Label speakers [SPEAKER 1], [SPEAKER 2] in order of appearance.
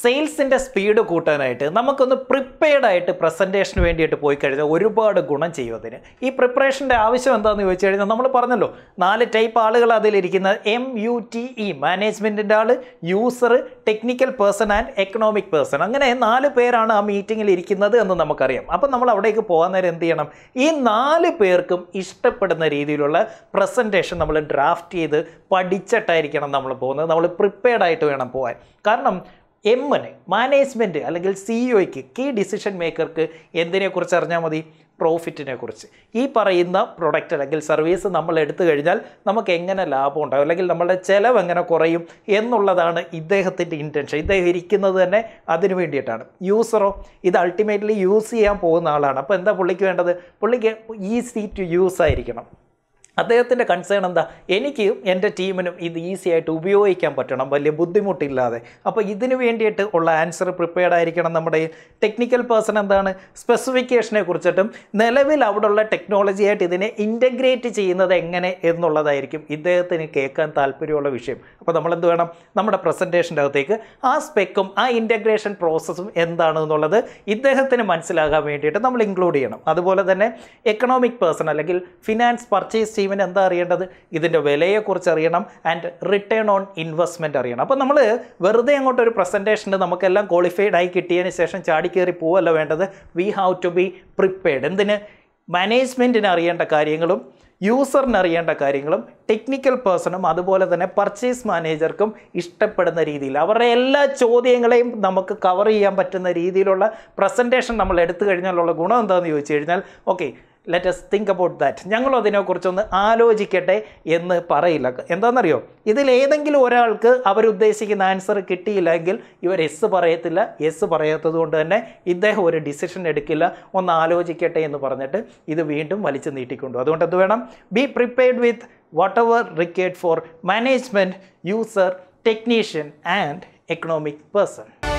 [SPEAKER 1] സെയിൽസിൻ്റെ speed കൂട്ടാനായിട്ട് നമുക്കൊന്ന് prepared ആയിട്ട് പ്രസൻറ്റേഷന് വേണ്ടിയിട്ട് പോയി കഴിഞ്ഞാൽ ഒരുപാട് ഗുണം ചെയ്യും അതിന് ഈ പ്രിപ്പറേഷൻ്റെ ആവശ്യം എന്താണെന്ന് ചോദിച്ചു കഴിഞ്ഞാൽ നമ്മൾ പറഞ്ഞല്ലോ നാല് ടൈപ്പ് ആളുകൾ അതിലിരിക്കുന്ന എം യു ടി ഇ മാനേജ്മെൻറ്റിൻ്റെ ആൾ user technical person and economic person അങ്ങനെ നാല് പേരാണ് ആ മീറ്റിങ്ങിൽ ഇരിക്കുന്നത് എന്ന് നമുക്കറിയാം അപ്പം നമ്മൾ അവിടേക്ക് പോകാൻ നേരം എന്ത് ചെയ്യണം ഈ നാല് പേർക്കും ഇഷ്ടപ്പെടുന്ന രീതിയിലുള്ള പ്രസൻറ്റേഷൻ നമ്മൾ ഡ്രാഫ്റ്റ് ചെയ്ത് പഠിച്ചിട്ടായിരിക്കണം നമ്മൾ പോകുന്നത് നമ്മൾ പ്രിപ്പയർഡ് ആയിട്ട് വേണം പോകാൻ കാരണം എമ്മിന് മാനേജ്മെൻറ്റ് അല്ലെങ്കിൽ സിഇഒയ്ക്ക് കീ ഡിസിഷൻ മേക്കർക്ക് എന്തിനെക്കുറിച്ച് അറിഞ്ഞാൽ മതി പ്രോഫിറ്റിനെ കുറിച്ച് ഈ പറയുന്ന പ്രൊഡക്റ്റ് അല്ലെങ്കിൽ സർവീസ് നമ്മൾ എടുത്തു കഴിഞ്ഞാൽ നമുക്ക് എങ്ങനെ ലാഭം ഉണ്ടാകും അല്ലെങ്കിൽ നമ്മളുടെ ചിലവ് എങ്ങനെ കുറയും എന്നുള്ളതാണ് ഇദ്ദേഹത്തിൻ്റെ ഇൻറ്റൻഷൻ ഇദ്ദേഹം ഇരിക്കുന്നത് തന്നെ അതിന് വേണ്ടിയിട്ടാണ് യൂസറോ ഇത് അൾട്ടിമേറ്റ്ലി യൂസ് ചെയ്യാൻ പോകുന്ന ആളാണ് അപ്പോൾ എന്താ പുള്ളിക്ക് വേണ്ടത് പുള്ളിക്ക് ഈസി ടു യൂസ് ആയിരിക്കണം അദ്ദേഹത്തിൻ്റെ കൺസേൺ എന്താ എനിക്ക് എൻ്റെ ടീമിനും ഇത് ഈസി ആയിട്ട് ഉപയോഗിക്കാൻ പറ്റണം വലിയ ബുദ്ധിമുട്ടില്ലാതെ അപ്പോൾ ഇതിന് വേണ്ടിയിട്ട് ഉള്ള ആൻസർ പ്രിപ്പയർഡ് ആയിരിക്കണം നമ്മുടെ ടെക്നിക്കൽ പേഴ്സൺ എന്താണ് സ്പെസിഫിക്കേഷനെ കുറിച്ചിട്ടും നിലവിൽ അവിടെയുള്ള ടെക്നോളജി ആയിട്ട് ഇതിനെ ഇൻ്റഗ്രേറ്റ് ചെയ്യുന്നത് എങ്ങനെ എന്നുള്ളതായിരിക്കും ഇദ്ദേഹത്തിന് കേൾക്കാൻ താല്പര്യമുള്ള വിഷയം അപ്പോൾ നമ്മൾ എന്ത് വേണം നമ്മുടെ പ്രസൻറ്റേഷൻ്റെ അകത്തേക്ക് ആ സ്പെക്കും ആ ഇൻ്റഗ്രേഷൻ പ്രോസസ്സും എന്താണ് എന്നുള്ളത് ഇദ്ദേഹത്തിന് മനസ്സിലാകാൻ വേണ്ടിയിട്ട് നമ്മൾ ഇൻക്ലൂഡ് ചെയ്യണം അതുപോലെ തന്നെ എക്കണോമിക് പേഴ്സൺ അല്ലെങ്കിൽ ഫിനാൻസ് പർച്ചേസ് ടീമിന് എന്താ അറിയേണ്ടത് ഇതിൻ്റെ വിലയെക്കുറിച്ച് അറിയണം ആൻഡ് റിട്ടേൺ ഓൺ ഇൻവെസ്റ്റ്മെൻറ്റ് അറിയണം അപ്പോൾ നമ്മൾ വെറുതെ അങ്ങോട്ട് ഒരു പ്രസൻറ്റേഷന് നമുക്കെല്ലാം ക്വാളിഫൈഡ് ആയി കിട്ടിയതിന് ശേഷം ചാടി കയറി പോവല്ല വേണ്ടത് we have to be prepared എന്തിന് മാനേജ്മെൻറ്റിന് അറിയേണ്ട കാര്യങ്ങളും യൂസറിന് അറിയേണ്ട കാര്യങ്ങളും ടെക്നിക്കൽ പേഴ്സണും അതുപോലെ തന്നെ പർച്ചേസ് മാനേജർക്കും ഇഷ്ടപ്പെടുന്ന രീതിയിൽ അവരുടെ എല്ലാ ചോദ്യങ്ങളെയും നമുക്ക് കവർ ചെയ്യാൻ പറ്റുന്ന രീതിയിലുള്ള പ്രസൻറ്റേഷൻ നമ്മൾ എടുത്തു കഴിഞ്ഞാലുള്ള ഗുണം എന്താണെന്ന് ചോദിച്ചു കഴിഞ്ഞാൽ okay let's think about that ഞങ്ങൾ അതിനെക്കുറിച്ചൊന്ന് ആലോചിക്കട്ടെ എന്ന് പറയില്ല എന്താണെന്നറിയോ ഇതിൽ ഏതെങ്കിലും ഒരാൾക്ക് അവരുദ്ദേശിക്കുന്ന ആൻസർ കിട്ടിയില്ലെങ്കിൽ ഇവർ എസ് പറയത്തില്ല എസ് പറയാത്തത് കൊണ്ട് തന്നെ ഇദ്ദേഹം ഒരു ഡിസിഷൻ എടുക്കില്ല ഒന്ന് ആലോചിക്കട്ടെ എന്ന് പറഞ്ഞിട്ട് ഇത് വീണ്ടും വലിച്ചു നീട്ടിക്കൊണ്ടു അതുകൊണ്ട് എന്ത് വേണം be prepared with whatever required for management user technician and economic person